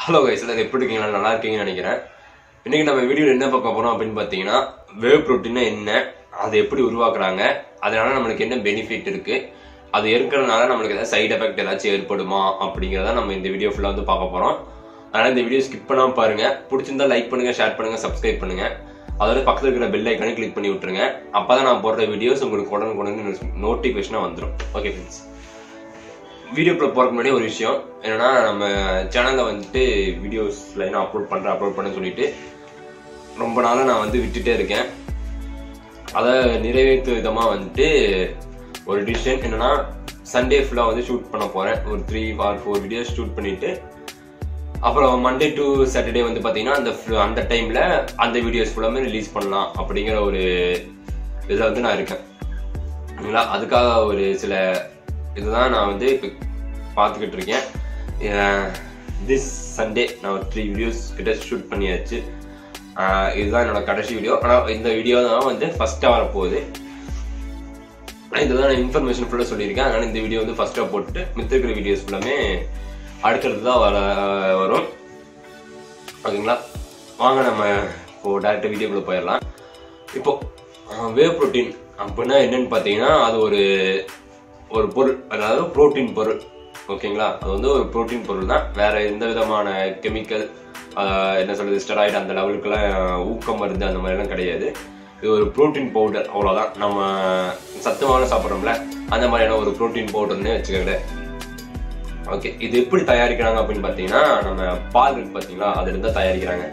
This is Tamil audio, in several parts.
ஹலோ கைஸ் எல்லாரும் எப்படி இருக்கீங்களா நல்லா இருக்கீங்கன்னு நினைக்கிறேன் இன்னைக்கு நம்ம வீடியோவில் என்ன பார்க்க போறோம் அப்படின்னு பார்த்தீங்கன்னா வேவ் ப்ரோட்டீனா என்ன அதை எப்படி உருவாக்குறாங்க அதனால நம்மளுக்கு என்ன பெனிஃபிட் இருக்கு அது இருக்கிறதுனால நம்மளுக்கு ஏதாவது சைடு எஃபெக்ட் ஏதாச்சும் ஏற்படுமா அப்படிங்கிறத நம்ம இந்த வீடியோ ஃபுல்லாக வந்து பார்க்க போறோம் அதனால இந்த வீடியோ ஸ்கிப் பண்ணாம பாருங்க பிடிச்சிருந்தா லைக் பண்ணுங்க ஷேர் பண்ணுங்க சப்ஸ்கிரைப் பண்ணுங்க அதோட பக்கத்தில் இருக்கிற பெல் ஐக்கானே கிளிக் பண்ணி விட்டுருங்க அப்பதான் நான் போடுற வீடியோஸ் உங்களுக்கு உடனுக்குடன் நோட்டிஃபிகேஷனாக வந்துடும் ஓகே ஃப்ரெண்ட்ஸ் வீடியோக்குள்ள போறதுக்கு முன்னாடி ஒரு விஷயம் என்னன்னா நம்ம சேனல்ல வந்துட்டு வீடியோஸ் லைனா அப்லோட் பண்றேன் அப்லோட் பண்ண சொல்லிட்டு ரொம்ப நாளா நான் வந்து விட்டுட்டே இருக்கேன் அதை நிறைவேற்று விதமா வந்துட்டு ஒரு டிசிஷன் என்னன்னா சண்டே ஃபுல்லா வந்து ஷூட் பண்ண போறேன் ஒரு three or four videos shoot பண்ணிட்டு அப்புறம் மண்டே டு சாட்டர்டே வந்து பாத்தீங்கன்னா அந்த fl- அந்த டைம்ல அந்த வீடியோஸ் ஃபுல்லாமே ரிலீஸ் பண்ணலாம் அப்படிங்கிற ஒரு இதுல வந்து நான் இருக்கேன் சரிங்களா அதுக்காக ஒரு சில இதுதான் நான் வந்து இப்போ பார்த்துக்கிட்டு இருக்கேன் திஸ் சண்டே நான் ஒரு த்ரீ வீடியோஸ் கிட்ட ஷூட் பண்ணியாச்சு அஹ் இதுதான் என்னோட கடைசி வீடியோ ஆனால் இந்த வீடியோ தான் வந்து ஃபர்ஸ்ட்டாக வரப்போகுது ஆனா இதுதான் நான் இன்ஃபர்மேஷன் ஃபுல்லாக சொல்லியிருக்கேன் அதனால இந்த வீடியோ வந்து ஃபர்ஸ்ட்டாக போட்டுட்டு மித்த இருக்கிற வீடியோஸ் ஃபுல்லாமே அடுத்தடுத்து தான் வர வரும் ஓகேங்களா வாங்க நம்ம இப்போ டேரக்டாக வீடியோக்குள்ள போயிடலாம் இப்போ வேவ் புரோட்டீன் அப்படின்னா என்னன்னு பார்த்தீங்கன்னா அது ஒரு ஒரு பொருள் அதாவது புரோட்டீன் பொருள் ஓகேங்களா அது வந்து ஒரு புரோட்டீன் பொருள் தான் வேற எந்த விதமான கெமிக்கல் என்ன சொல்றது ஸ்டெராய்டு அந்த லெவலுக்குலாம் ஊக்கம் மருந்து அந்த மாதிரிலாம் கிடையாது இது ஒரு புரோட்டீன் பவுடர் அவ்வளோதான் நம்ம சத்து மாவுல சாப்பிட்றோம்ல அந்த மாதிரியான ஒரு புரோட்டீன் பவுடர்னு வச்சுக்கோங்க ஓகே இது எப்படி தயாரிக்கிறாங்க அப்படின்னு பார்த்தீங்கன்னா நம்ம பால் இருக்கு பார்த்தீங்களா அதுல இருந்தா தயாரிக்கிறாங்க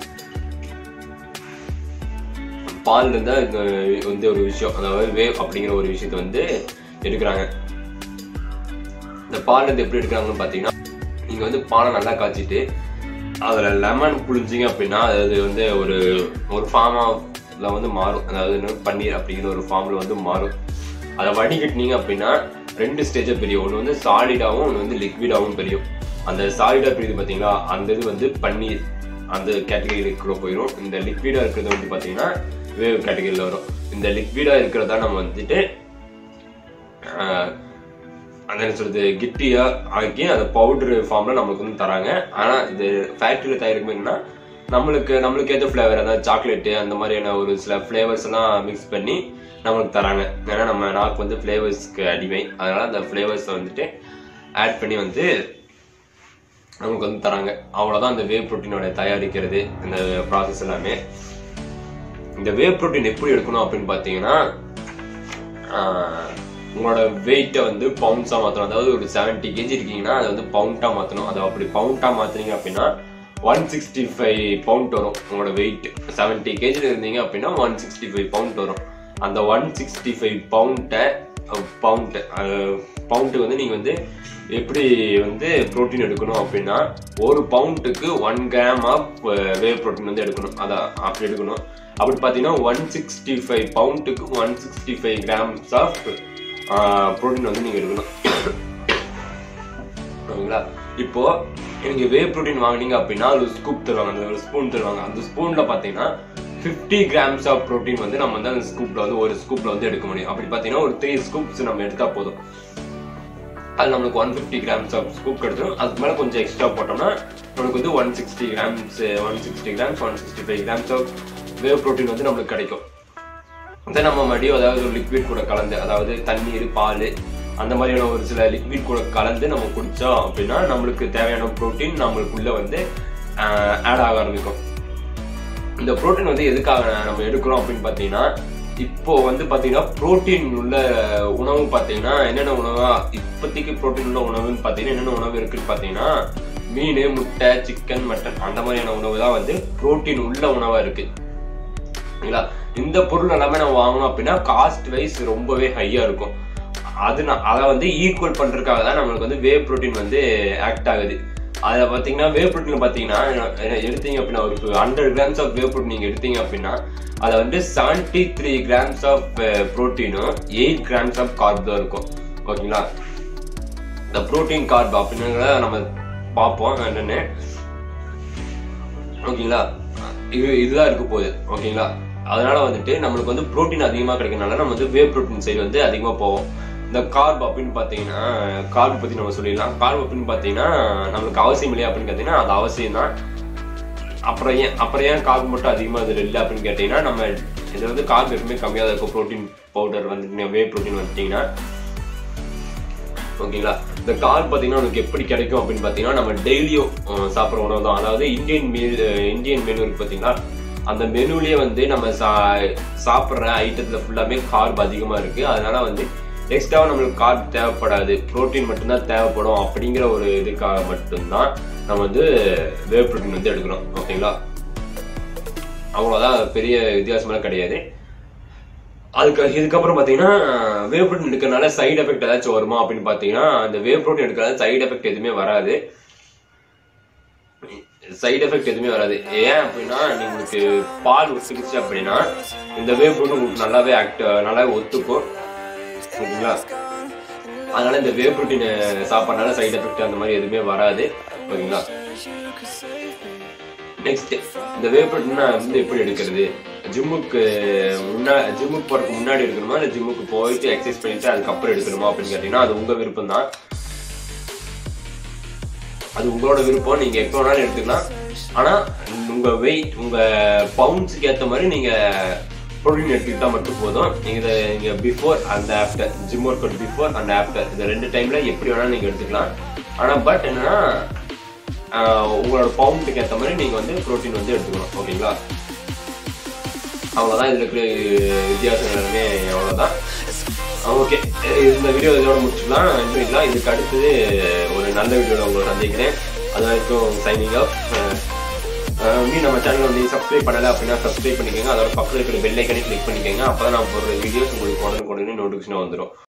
பால் இருந்தா இந்த வந்து ஒரு விஷயம் அதாவது வேவ் அப்படிங்கிற ஒரு விஷயத்தை வந்து எடுக்கிறாங்க இந்த பால் வந்து எப்படி எடுக்கிறாங்கன்னு பார்த்தீங்கன்னா நீங்க வந்து பாலை நல்லா காய்ச்சிட்டு அதுல லெமன் புளிஞ்சிங்க அப்படின்னா அது வந்து ஒரு ஒரு ஃபார்ம்ல வந்து மாறும் அதாவது என்ன பன்னீர் அப்படிங்கிற ஒரு ஃபார்ம்ல வந்து மாறும் அதை வடிகட்டினீங்க அப்படின்னா ரெண்டு ஸ்டேஜா பிரியும் ஒன்று வந்து சாலிடாவும் ஒன்று வந்து லிக்விடாவும் பிரியும் அந்த சாலிடா பிரியுது பாத்தீங்களா அந்த இது வந்து பன்னீர் அந்த கேட்டகரிக்குள்ள போயிடும் இந்த லிக்விடா இருக்கிறது வந்து பாத்தீங்கன்னா வேவ் கேட்டகரியில வரும் இந்த லிக்விடா இருக்கிறதா நம்ம வந்துட்டு ஆஹ், அந்த என்ன சொல்றது கிட்டியா ஆக்கி அந்த பவுடர் ஃபார்ம்ல நமக்கு வந்து தராங்க ஆனா இது ஃபேக்டரியில தயாரிக்கணும்னா நம்மளுக்கு நம்மளுக்கு ஏற்ற ஃபிளேவர் அதாவது சாக்லேட்டு அந்த மாதிரியான ஒரு சில ஃபிளேவர்ஸ் எல்லாம் மிக்ஸ் பண்ணி நம்மளுக்கு தராங்க ஏன்னா நம்ம நாக்கு வந்து ஃபிளேவர்ஸ்க்கு அடிமை அதனால அந்த ஃபிளேவர்ஸ் வந்துட்டு ஆட் பண்ணி வந்து நமக்கு வந்து தராங்க அவ்வளவுதான் இந்த வேவ் புரோட்டீனோட தயாரிக்கிறது இந்த ப்ராசஸ் எல்லாமே இந்த வேவ் புரோட்டீன் எப்படி எடுக்கணும் அப்படின்னு பார்த்தீங்கன்னா ஆஹ், உங்களோட வெயிட்டை வந்து பவுண்ட்ஸா மாத்தணும் அதாவது ஒரு 70 கேஜி இருக்கீங்கன்னா அதை வந்து பவுண்டா மாத்தணும் அதை அப்படி பவுண்டா மாத்துனீங்க அப்படின்னா ஒன் சிக்ஸ்டி ஃபைவ் பவுண்ட் வரும் உங்களோட வெயிட் 70 கேஜில இருந்தீங்க அப்படின்னா ஒன் சிக்ஸ்டி ஃபைவ் பவுண்ட் வரும் அந்த ஒன் சிக்ஸ்டி ஃபைவ் பவுண்டை பவுண்ட் பவுண்டுக்கு வந்து நீங்க வந்து எப்படி வந்து புரோட்டீன் எடுக்கணும் அப்படின்னா ஒரு பவுண்டுக்கு one gram of whey protein வந்து எடுக்கணும் அதை அப்படி எடுக்கணும் அப்படி பார்த்தீங்கன்னா ஒன் சிக்ஸ்டி ஃபைவ் பவுண்டுக்கு one sixty five grams of protein வந்து நீங்க எடுக்கணும் ஓகேங்களா இப்போ நீங்க வே புரோட்டீன் வாங்குனீங்க அப்படின்னா அது ஒரு ஸ்கூப் தருவாங்க அந்த ஒரு ஸ்பூன் தருவாங்க அந்த ஸ்பூன்ல பாத்தீங்கன்னா 50 கிராம்ஸ் ஆஃப் புரோட்டீன் வந்து நம்ம வந்து அந்த ஸ்கூப்ல வந்து ஒரு ஸ்கூப்ல வந்து எடுக்க முடியும் அப்படி பாத்தீங்கன்னா ஒரு த்ரீ ஸ்கூப்ஸ் நம்ம எடுத்தா போதும் அது நம்மளுக்கு one fifty grams of scoop கிடைச்சிடும் அதுக்கு மேலே கொஞ்சம் எக்ஸ்ட்ரா போட்டோம்னா நம்மளுக்கு வந்து one sixty grams one sixty grams one sixty five grams of whey protein வந்து நம்மளுக்கு கிடைக்கும் இதை நம்ம மறுபடியும் அதாவது ஒரு லிக்விட் கூட கலந்து அதாவது தண்ணீர் பால் அந்த மாதிரியான ஒரு சில லிக்விட் கூட கலந்து நம்ம குடிச்சோம் அப்படின்னா நம்மளுக்கு தேவையான ப்ரோட்டீன் நம்மளுக்குள்ள வந்து ஆட் ஆக ஆரம்பிக்கும் இந்த புரோட்டீன் வந்து எதுக்காக நம்ம எடுக்கிறோம் அப்படின்னு பார்த்தீங்கன்னா இப்போ வந்து பார்த்தீங்கன்னா புரோட்டீன் உள்ள உணவு பார்த்தீங்கன்னா என்னென்ன உணவா இப்போதைக்கு புரோட்டீன் உள்ள உணவுன்னு பார்த்தீங்கன்னா என்னென்ன உணவு இருக்குன்னு பார்த்தீங்கன்னா மீன் முட்டை சிக்கன் மட்டன் அந்த மாதிரியான உணவு தான் வந்து புரோட்டீன் உள்ள உணவா இருக்கு சரிங்களா இந்த பொருள் எல்லாமே நம்ம வாங்கணும் அப்படின்னா காஸ்ட் வைஸ் ரொம்பவே ஹையா இருக்கும் அது நான் அதை வந்து ஈக்குவல் பண்றதுக்காக தான் நம்மளுக்கு வந்து வே புரோட்டீன் வந்து ஆக்ட் ஆகுது அதில் பார்த்தீங்கன்னா வே புரோட்டீன் பார்த்தீங்கன்னா என்ன எடுத்தீங்க அப்படின்னா ஒரு hundred grams of whey protein நீங்கள் எடுத்தீங்க அப்படின்னா அதில் வந்து செவன்டி த்ரீ கிராம்ஸ் ஆஃப் ப்ரோட்டீனும் எயிட் கிராம்ஸ் ஆஃப் கார்ப் தான் இருக்கும் ஓகேங்களா இந்த ப்ரோட்டீன் கார்ப் அப்படிங்கிறத நம்ம பார்ப்போம் என்னன்னு ஓகேங்களா இது இதுதான் இருக்க போகுது ஓகேங்களா அதனால வந்துட்டு நம்மளுக்கு வந்து புரோட்டீன் அதிகமா கிடைக்கிறனால நம்ம வந்து வே புரோட்டீன் சைடு வந்து அதிகமா போவோம் இந்த கார்ப் அப்படின்னு பார்த்தீங்கன்னா கார்ப் பற்றி நம்ம சொல்லிடலாம் கார்ப் அப்படின்னு பார்த்தீங்கன்னா நம்மளுக்கு அவசியம் இல்லையா அப்படின்னு கேட்டிங்கன்னா அது அவசியம் தான் அப்புறம் ஏன் அப்புறம் ஏன் கார்ப் மட்டும் அதிகமாக அதில் இல்லை அப்படின்னு கேட்டிங்கன்னா நம்ம இது வந்து கார்ப் எப்பவுமே கம்மியாக தான் இருக்கும் ப்ரோட்டீன் பவுடர் வந்து வே ப்ரோட்டீன் வந்துட்டிங்கன்னா ஓகேங்களா இந்த கார்ப் பார்த்தீங்கன்னா உங்களுக்கு எப்படி கிடைக்கும் அப்படின்னு பார்த்தீங்கன்னா நம்ம டெய்லியும் சாப்பிட்ற உணவு தான் அதாவது இந்தியன் மீல் இந்தியன் மெனு இருக்கு பார்த்தீங்களா அந்த மெனுலேயே வந்து நம்ம சா சாப்பிட்ற ஐட்டத்தில் ஃபுல்லாமே கார்ப் அதிகமாக இருக்குது அதனால வந்து எக்ஸ்ட்ராவாக நம்மளுக்கு கார்ப் தேவைப்படாது ப்ரோட்டீன் மட்டும்தான் தேவைப்படும் அப்படிங்கிற ஒரு இதுக்காக மட்டும்தான் நம்ம வந்து வேவ் ப்ரோட்டீன் வந்து எடுக்கிறோம் ஓகேங்களா அவ்வளோதான் பெரிய வித்தியாசமெல்லாம் கிடையாது அதுக்கு இதுக்கப்புறம் பார்த்தீங்கன்னா வேவ் ப்ரோட்டீன் எடுக்கிறனால சைடு எஃபெக்ட் ஏதாச்சும் வருமா அப்படின்னு பார்த்தீங்கன்னா அந்த வேவ் ப்ரோட்டீன் எடுக்கிறனால சைடு எஃபெக்ட் எதுவுமே வராது சைடு எஃபெக்ட் எதுவுமே வராது ஏன் அப்படின்னா உங்களுக்கு பால் ஒத்துக்குச்சு அப்படின்னா இந்த வேவ் ப்ரோட்டீன் உங்களுக்கு நல்லாவே ஆக்ட் நல்லாவே ஒத்துக்கும் ஓகேங்களா அதனால இந்த வேவ் ப்ரோட்டீன் சாப்பிட்றதுனால சைடு எஃபெக்ட் அந்த மாதிரி எதுவுமே வராது ஓகேங்களா நெக்ஸ்ட் இந்த வேவ் ப்ரோட்டீன் வந்து எப்படி எடுக்கிறது ஜிம்முக்கு முன்னா ஜிம்முக்கு போறதுக்கு முன்னாடி எடுக்கணுமா இல்லை ஜிம்முக்கு போயிட்டு எக்ஸசைஸ் பண்ணிட்டு அதுக்கப்புறம் எடுக்கணுமா அப்படின்னு கேட்டீங்கன்னா அது உங்க விருப்பம் தான் அது உங்களோட விருப்பம் நீங்க எப்போ வேணாலும் எடுத்துக்கலாம் ஆனா உங்க வெயிட் உங்க பவுண்ட்ஸுக்கு ஏத்த மாதிரி நீங்க ப்ரோட்டீன் எடுத்துக்கிட்டா மட்டும் போதும் நீங்க இதை நீங்க பிஃபோர் அந்த after gym workout before and after இந்த ரெண்டு டைம்ல எப்படி வேணாலும் நீங்க எடுத்துக்கலாம் ஆனா பட் என்னன்னா உங்களோட பவுண்டுக்கு ஏற்ற மாதிரி நீங்க வந்து ப்ரோட்டீன் வந்து எடுத்துக்கணும் ஓகேங்களா அவ்வளோதான் இதில் இருக்கிற வித்தியாசம் எல்லாமே அவ்வளோதான் ஓகே இந்த வீடியோ இதோட முடிச்சுக்கலாம் இன்னும் இல்லை இதுக்கு அடுத்தது ஒரு நல்ல வீடியோவில் உங்களை சந்திக்கிறேன் அது வரைக்கும் சைனிங் ஆஃப் இன்னும் நம்ம சேனல் வந்து சப்ஸ்கிரைப் பண்ணலை அப்படின்னா சப்ஸ்கிரைப் பண்ணிக்கோங்க அதோட பக்கத்தில் இருக்கிற பெல் ஐக்கனை கிளிக் பண்ணிக்கோங்க அப்போ தான் நான் போடுற வீடியோஸ் உங்களுக்கு உடனே உடனே நோட்டிஃபிகேஷன் வந்துடும்